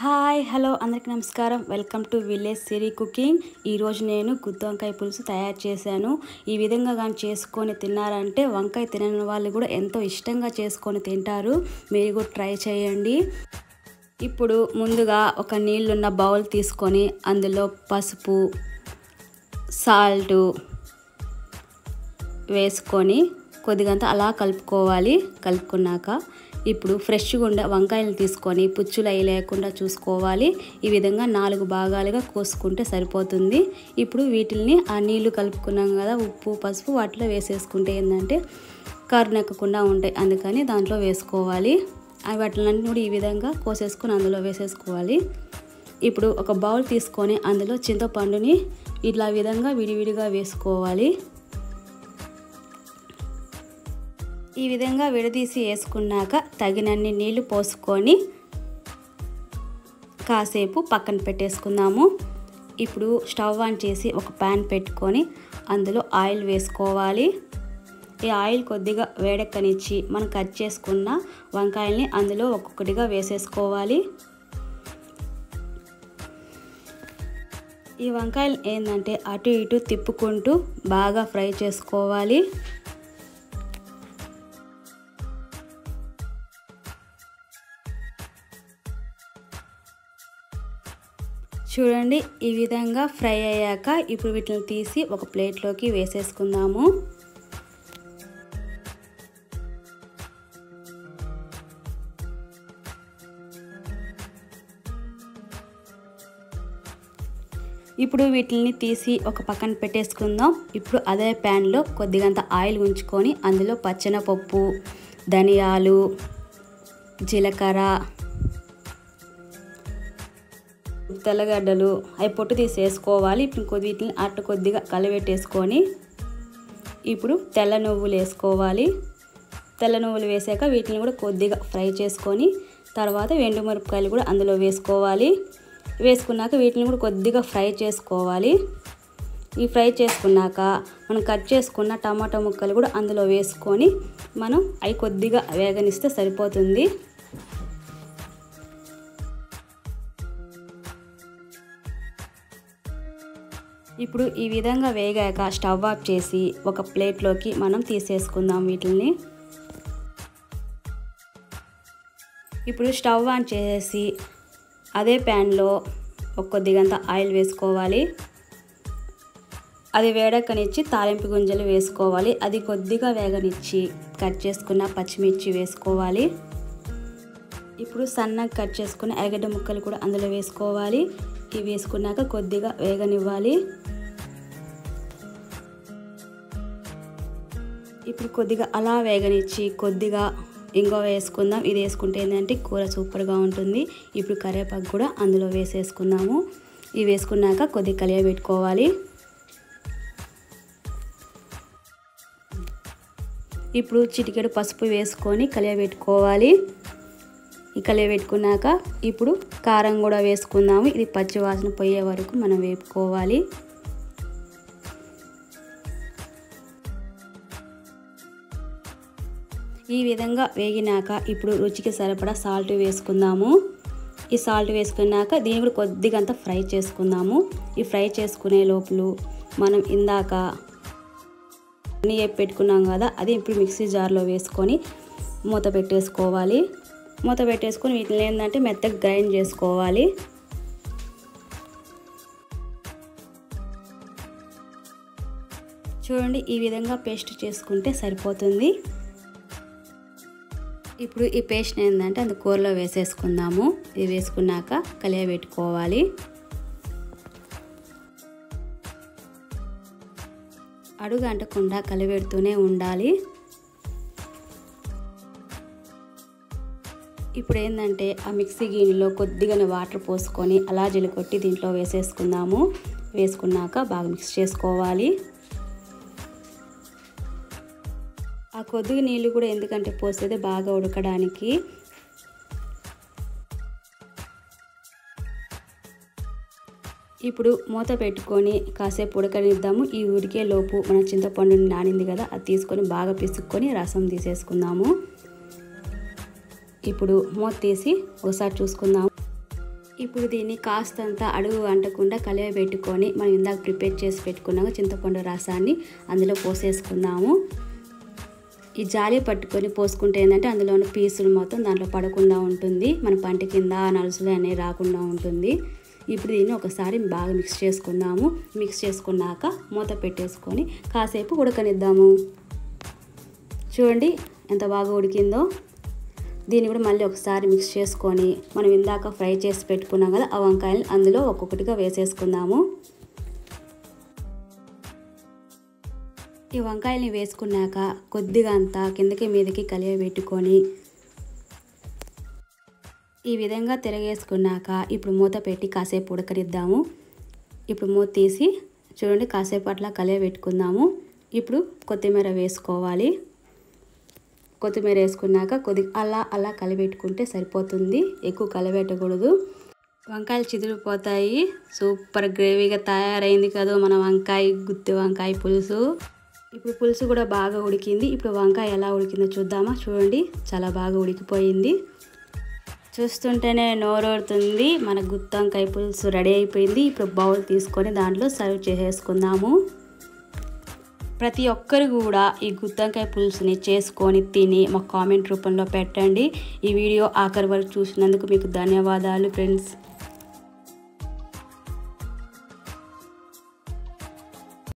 hi hello అందరికీ నమస్కారం welcome to village Siri cooking ఈరోజు నేను గుత్తి వంకాయ పులుసు తయారు చేశాను ఈ విధంగా కానీ చేసుకొని తిన్నారంటే వంకాయ తినని వాళ్ళు కూడా ఎంతో ఇష్టంగా చేసుకొని తింటారు మీరు కూడా ట్రై చేయండి ఇప్పుడు ముందుగా ఒక నీళ్ళున్న బౌల్ తీసుకొని అందులో పసుపు సాల్టు వేసుకొని కొద్దిగంత అలా కలుపుకోవాలి కలుపుకున్నాక ఇప్పుడు ఫ్రెష్గా ఉండే వంకాయలు తీసుకొని పుచ్చులు అవి లేకుండా చూసుకోవాలి ఈ విధంగా నాలుగు భాగాలుగా కోసుకుంటే సరిపోతుంది ఇప్పుడు వీటిల్ని ఆ నీళ్లు కలుపుకున్నాం కదా ఉప్పు పసుపు వాటిలో వేసేసుకుంటే ఏంటంటే కరునెక్కకుండా ఉంటాయి అందుకని దాంట్లో వేసుకోవాలి అవి వాటిలన్నీ కూడా ఈ విధంగా కోసేసుకొని అందులో వేసేసుకోవాలి ఇప్పుడు ఒక బౌల్ తీసుకొని అందులో చింతపండుని ఇట్లా విధంగా విడివిడిగా వేసుకోవాలి ఈ విధంగా విడదీసి వేసుకున్నాక తగినన్ని నీళ్లు పోసుకొని కాసేపు పక్కన పెట్టేసుకుందాము ఇప్పుడు స్టవ్ ఆన్ చేసి ఒక ప్యాన్ పెట్టుకొని అందులో ఆయిల్ వేసుకోవాలి ఈ ఆయిల్ కొద్దిగా వేడెక్కనిచ్చి మనం కట్ చేసుకున్న వంకాయల్ని అందులో ఒక్కొక్కటిగా వేసేసుకోవాలి ఈ వంకాయలు ఏంటంటే అటు ఇటు తిప్పుకుంటూ బాగా ఫ్రై చేసుకోవాలి చూడండి ఈ విధంగా ఫ్రై అయ్యాక ఇప్పుడు వీటిని తీసి ఒక ప్లేట్లోకి వేసేసుకుందాము ఇప్పుడు వీటిని తీసి ఒక పక్కన పెట్టేసుకుందాం ఇప్పుడు అదే ప్యాన్లో కొద్దిగంత ఆయిల్ ఉంచుకొని అందులో పచ్చెనపప్పు ధనియాలు జీలకర్ర తెల్లగడ్డలు అవి పొట్టు తీసి వేసుకోవాలి ఇప్పుడు కొద్ది వీటిని అట్టు కొద్దిగా కలబెట్టేసుకొని ఇప్పుడు తెల్ల నువ్వులు వేసుకోవాలి తెల్ల నువ్వులు వేసాక వీటిని కూడా కొద్దిగా ఫ్రై చేసుకొని తర్వాత మిరపకాయలు కూడా అందులో వేసుకోవాలి వేసుకున్నాక వీటిని కూడా కొద్దిగా ఫ్రై చేసుకోవాలి ఈ ఫ్రై చేసుకున్నాక మనం కట్ చేసుకున్న టమాటా ముక్కలు కూడా అందులో వేసుకొని మనం అవి కొద్దిగా వేగనిస్తే సరిపోతుంది ఇప్పుడు ఈ విధంగా వేగాక స్టవ్ ఆఫ్ చేసి ఒక ప్లేట్లోకి మనం తీసేసుకుందాం వీటిని ఇప్పుడు స్టవ్ ఆన్ చేసి అదే ప్యాన్లో ఒక కొద్దిగంత ఆయిల్ వేసుకోవాలి అది వేడక్కనిచ్చి తాలింపు గుంజలు వేసుకోవాలి అది కొద్దిగా వేగనిచ్చి కట్ చేసుకున్న పచ్చిమిర్చి వేసుకోవాలి ఇప్పుడు సన్నగా కట్ చేసుకున్న ఎగడ్డ ముక్కలు కూడా అందులో వేసుకోవాలి ఇవి వేసుకున్నాక కొద్దిగా వేగనివ్వాలి ఇప్పుడు కొద్దిగా అలా వేగనిచ్చి కొద్దిగా ఇంకో వేసుకుందాం ఇది వేసుకుంటే ఏంటంటే కూర సూపర్గా ఉంటుంది ఇప్పుడు కరివేపాకు కూడా అందులో వేసేసుకుందాము ఇవి వేసుకున్నాక కొద్దిగా కలియబెట్టుకోవాలి ఇప్పుడు చిటికెడు పసుపు వేసుకొని కలియబెట్టుకోవాలి ఈ కలియబెట్టుకున్నాక ఇప్పుడు కారం కూడా వేసుకుందాము ఇది పచ్చి వాసన పోయే వరకు మనం వేపుకోవాలి ఈ విధంగా వేగినాక ఇప్పుడు రుచికి సరిపడా సాల్ట్ వేసుకుందాము ఈ సాల్ట్ వేసుకున్నాక దీన్ని కూడా కొద్దిగంత ఫ్రై చేసుకుందాము ఈ ఫ్రై చేసుకునే లోపల మనం ఇందాక అన్నీ పెట్టుకున్నాం కదా అది ఇప్పుడు మిక్సీ జార్లో వేసుకొని మూత పెట్టేసుకోవాలి మూత పెట్టేసుకొని వీటిని ఏంటంటే మెత్తగా గ్రైండ్ చేసుకోవాలి చూడండి ఈ విధంగా పేస్ట్ చేసుకుంటే సరిపోతుంది ఇప్పుడు ఈ పేస్ట్ ఏంటంటే అది కూరలో వేసేసుకుందాము ఇది వేసుకున్నాక కలియబెట్టుకోవాలి అడుగు అంటకుండా కలిపెడుతూనే ఉండాలి ఇప్పుడు ఏంటంటే ఆ మిక్సీ గిన్నెలో కొద్దిగా వాటర్ పోసుకొని అలా కొట్టి దీంట్లో వేసేసుకుందాము వేసుకున్నాక బాగా మిక్స్ చేసుకోవాలి ఆ కొద్దిగా నీళ్ళు కూడా ఎందుకంటే పోసేది బాగా ఉడకడానికి ఇప్పుడు మూత పెట్టుకొని కాసేపు ఉడకనిద్దాము ఈ ఉడికే లోపు మన చింతపండు నానింది కదా అది తీసుకొని బాగా పిసుక్కొని రసం తీసేసుకుందాము ఇప్పుడు మూత తీసి ఒకసారి చూసుకుందాం ఇప్పుడు దీన్ని కాస్తంత అడుగు అంటకుండా కలియ పెట్టుకొని మనం ఇందాక ప్రిపేర్ చేసి పెట్టుకున్నాక చింతపండు రసాన్ని అందులో పోసేసుకుందాము ఈ జాలి పట్టుకొని పోసుకుంటే ఏంటంటే అందులో ఉన్న పీసులు మొత్తం దాంట్లో పడకుండా ఉంటుంది మన పంట కింద నలుసులు అనేవి రాకుండా ఉంటుంది ఇప్పుడు దీన్ని ఒకసారి బాగా మిక్స్ చేసుకుందాము మిక్స్ చేసుకున్నాక మూత పెట్టేసుకొని కాసేపు ఉడకనిద్దాము చూడండి ఎంత బాగా ఉడికిందో దీన్ని కూడా మళ్ళీ ఒకసారి మిక్స్ చేసుకొని మనం ఇందాక ఫ్రై చేసి పెట్టుకున్నాం కదా ఆ వంకాయలు అందులో ఒక్కొక్కటిగా వేసేసుకుందాము ఈ వంకాయల్ని వేసుకున్నాక కొద్దిగా అంతా కిందకి మీదకి కలియ పెట్టుకొని ఈ విధంగా తిరగేసుకున్నాక ఇప్పుడు మూత పెట్టి కాసేపు ఉడకరిద్దాము ఇప్పుడు మూత తీసి చూడండి కాసేపు అట్లా కలియ పెట్టుకుందాము ఇప్పుడు కొత్తిమీర వేసుకోవాలి కొత్తిమీర వేసుకున్నాక కొద్ది అలా అలా కలిపెట్టుకుంటే సరిపోతుంది ఎక్కువ కలిపెట్టకూడదు వంకాయలు చిదిరిపోతాయి సూపర్ గ్రేవీగా తయారైంది కదా మన వంకాయ గుత్తి వంకాయ పులుసు ఇప్పుడు పులుసు కూడా బాగా ఉడికింది ఇప్పుడు వంకాయ ఎలా ఉడికిందో చూద్దామా చూడండి చాలా బాగా ఉడికిపోయింది చూస్తుంటేనే నోరూరుతుంది మన గుత్తి వంకాయ పులుసు రెడీ అయిపోయింది ఇప్పుడు బౌల్ తీసుకొని దాంట్లో సర్వ్ చేసేసుకుందాము ప్రతి ఒక్కరు కూడా ఈ గుత్తంకాయ పులుసుని చేసుకొని తిని మా కామెంట్ రూపంలో పెట్టండి ఈ వీడియో ఆఖరి వరకు చూసినందుకు మీకు ధన్యవాదాలు ఫ్రెండ్స్